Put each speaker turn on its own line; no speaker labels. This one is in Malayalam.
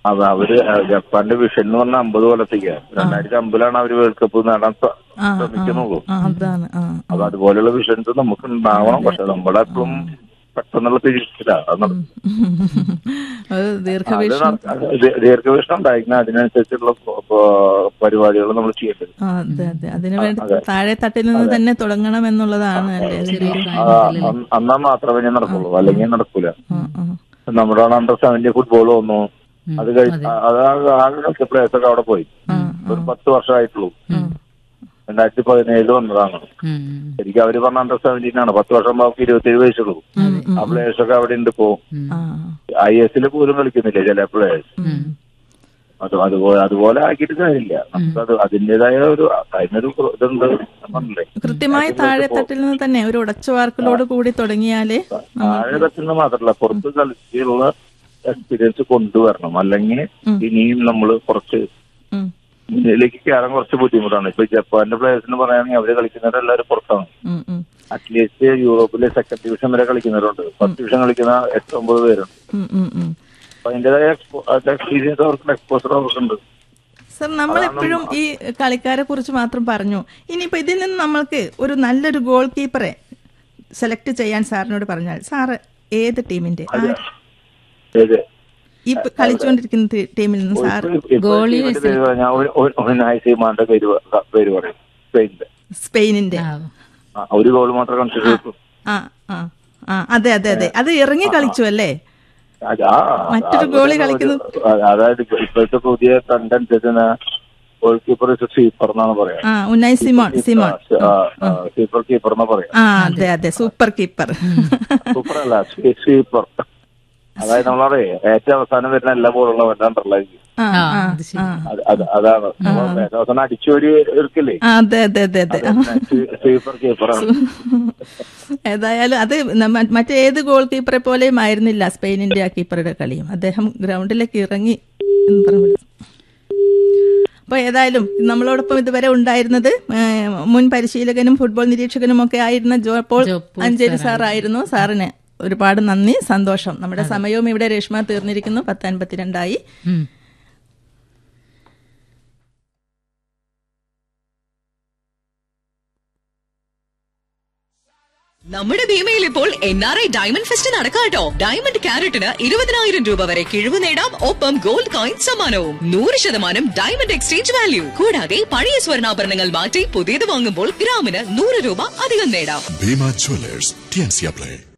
അവ അവര് ജപ്പാന്റെ വിഷൻ എന്ന് പറഞ്ഞാൽ അമ്പത് കൊല്ലത്തേക്ക് രണ്ടായിരത്തി അമ്പതിലാണ് അവര് വേൾഡ് കപ്പ് നേടാൻ ശ്ര-
ആ, ആ,
ശ്രമിക്കുന്നുള്ളൂ
ആ, അതാണ് ആ ആ.
അപ്പൊ അതുപോലെയുള്ള വിഷൻസ് നമുക്ക് ഉണ്ടാവണം പക്ഷെ നമ്മളെപ്പോഴും പെട്ടെന്നുള്ള തിരിച്ചില്ല അത് നട-
അത്
അത്
ദീർഘവീക്ഷണം
നട- അത് ദീ- ദീർഘവീക്ഷണം ഉണ്ടായിരിക്കണം അതിനനുസരിച്ചുള്ള പരിപാടികൾ നമ്മൾ ചെയ്യേണ്ടത്
ആ അതെ അതെ അതിനു വേണ്ടി താഴെ തട്ടിൽ നിന്ന് തന്നെ തുടങ്ങണം എന്നുള്ളതാണ് അല്ലേ
ചെറിയ
ആ,
പ്രായത്തിലല്ലേ
അന്ന് അന്നാ മാത്രമേ ഇനി നടക്കുള്ളൂ അല്ലെങ്കിൽ നടക്കൂല
ആ, ആ.
നമ്മുടെ അണ്ടർ സെവന്റി ഫുട്ബോൾ വന്നു അത് കഴിഞ്ഞ് അത് ആകെ കളിച്ച പ്ലേയേഴ്സ് ഒക്കെ അവിടെ പോയി ഒരു പത്ത് വർഷമായിട്ടുള്ളൂ രണ്ടായിരത്തി പതിനേഴില് വന്നതാണ്
ഉം.
ശരിക്കും അവര് പറഞ്ഞ അണ്ടർ സെവന്റീൻ ആണ് പത്ത് വർഷം അവർക്ക് ഇരുപത്തിയേഴ് വയസ്സുള്ളൂ ആ പ്ലേയേഴ്സ് ഒക്കെ അവിടെ ഉണ്ട് ഇപ്പോ
ആ
ഐ എസിൽ പോലും കളിക്കുന്നില്ല ചില പ്ലേയേഴ്സ്
ഉം.
അത് അതുപോലെ അതുപോലെ ആക്കിയിട്ട് കാര്യമില്ല നമുക്കത് അതിന്റേതായ ഒരു അതിനൊരു ഇതുണ്ട് ഞാൻ പറഞ്ഞില്ലേ
കൃത്യമായി താഴെ തട്ടിൽ നിന്ന് തന്നെ ഒരു ഉടച്ചുവാർക്കലോട് കൂടി തുടങ്ങിയാലേ
താഴെ തട്ടുന്ന മാത്രല്ല പുറത്ത് കളിച്ചുള്ള എക്സ്പീരിയൻസ് കൊണ്ടുവരണം അല്ലെങ്കിൽ ഇനിയും നമ്മൾ കുറച്ച്
ഉം,
മുന്നിലേക്ക് കയറാൻ കുറച്ച് ബുദ്ധിമുട്ടാണ് ഇപ്പൊ ജപ്പാന്റെ പ്ലേയേഴ്സിന് പറയുകയാണെങ്കിൽ അവര് കളിക്കുന്നവരെല്ലാവരും പുറത്താണ്
ഉം, ഉം,
അറ്റ്ലീസ്റ്റ് യൂറോപ്പിലെ സെക്കൻഡ് ഡിവിഷൻ വരെ കളിക്കുന്നവരുണ്ട് ഫസ്റ്റ് ഡിവിഷൻ കളിക്കുന്ന എട്ട് ഒമ്പത് പേരുണ്ട്
ഉം, ഉം, ഉം.
അപ്പൊ അതിന്റേതായ എക്സ്പീരിയൻസ് അവർക്ക് എക്സ്പോസർ അവർക്കുണ്ട്
സർ നമ്മൾ എപ്പോഴും ഈ കളിക്കാരെ കുറിച്ച് മാത്രം പറഞ്ഞു ഇനിയിപ്പോ ഇതിൽ നിന്ന് നമ്മൾക്ക് ഒരു നല്ലൊരു ഗോൾ കീപ്പറെ സെലക്ട് ചെയ്യാൻ സാറിനോട് പറഞ്ഞാൽ സാറ് ഏത് ടീമിന്റെ ആര്?
ഏത്?
ഈ പ- കളിച്ചുകൊണ്ടിരിക്കുന്ന ടീ- ടീമിൽ നിന്ന് സാർ
ഇപ്പൊ- ഇപ്പൊ ടീമിന്റെ പേര് പറഞ്ഞാൽ ഒരു- ഒരു- ഒരു നായ്സിമാന്റെ പേര് പ- പേര് പറയും സ്പെയിനിന്റെ
സ്പെയിനിന്റെ
ആ.
ആ, ഒരു ഗോൾ മാത്രം കൺസിഡർ ചെയ്തു
ആ ആ ആ അതെ അതെ അതെ അത് ഇറങ്ങി കളിച്ചു അല്ലേ
അത് ആ,
മറ്റൊരു
അത്
ഗോളി
ഒരു-
കളിക്കുന്നു.
അതായത് ഇപ്പൊ ഇപ്പോഴത്തെ പുതിയ ട്രെൻഡ് അനുസരിച്ച് ഗോൾ കീപ്പർ സ്വീപ്പർ എന്നാണ് പറയാ
ആ ഉന്നായി സിമോൺ സിമോൺ
സ്വീപ്പർ കീപ്പർ എന്ന് പറയാം
ആ അതെ അതെ സൂപ്പർ കീപ്പർ
സൂപ്പർ അല്ല സ്വീപ്പർ അതായത് നമ്മളറിയ ഏറ്റവും അവസാനം വരുന്ന എല്ലാ ബോളുള്ള വല്ലാണ്ടല്ലായിരിക്കും
ആ
ആ,
ആ
അത് ശരി.
ആ
അത് അത് അതാണ് അപ്പൊ ഏറ്റവും അവസാനം അടിച്ചോരി എടുക്കില്ലേ
ആ, അതെ അതെ അതെ അതെ
സ്വീപ്പർ കീപ്പറാണ്
ഏതായാലും അത് നമ്മ- മറ്റേത് ഗോൾ കീപ്പറെ പോലെയും ആയിരുന്നില്ല സ്പെയിനിന്റെ ആ കീപ്പറുടെ കളിയും അദ്ദേഹം ഗ്രൗണ്ടിലേക്ക് ഇറങ്ങി എന്ന് പറഞ്ഞു അപ്പോൾ ഏതായാലും നമ്മളോടൊപ്പം ഇതുവരെ ഉണ്ടായിരുന്നത് ഏഹ്, മുൻ പരിശീലകനും ഫുട്ബോൾ നിരീക്ഷകനും ഒക്കെ ആയിരുന്ന ജോ പോൾ
ജോ പോൾ
അഞ്ചേരി സാറായിരുന്നു സാറിന് ഒരുപാട് നന്ദി സന്തോഷം നമ്മുടെ സമയവും ഇവിടെ രേഷ്മ തീർന്നിരിക്കുന്നു പത്ത് അൻപത്തിരണ്ടായി
ഉം.
നമ്മുടെ ഭീമയിൽ ഇപ്പോൾ N R I diamond fest നടക്കാട്ടോ ഡയമണ്ട് ക്യാരറ്റിന് ഇരുപതിനായിരം രൂപ വരെ കിഴിവ് നേടാം ഒപ്പം ഗോൾഡ് കോയിൻ സമ്മാനവും നൂറ് ശതമാനം ഡയമണ്ട് എക്സ്ചേഞ്ച് വാല്യൂ കൂടാതെ പഴയ സ്വർണ്ണാഭരണങ്ങൾ മാറ്റി പുതിയത് വാങ്ങുമ്പോൾ ഗ്രാമിന് നൂറ് രൂപ അധികം നേടാം
Bhima Jewelers, TNC Play.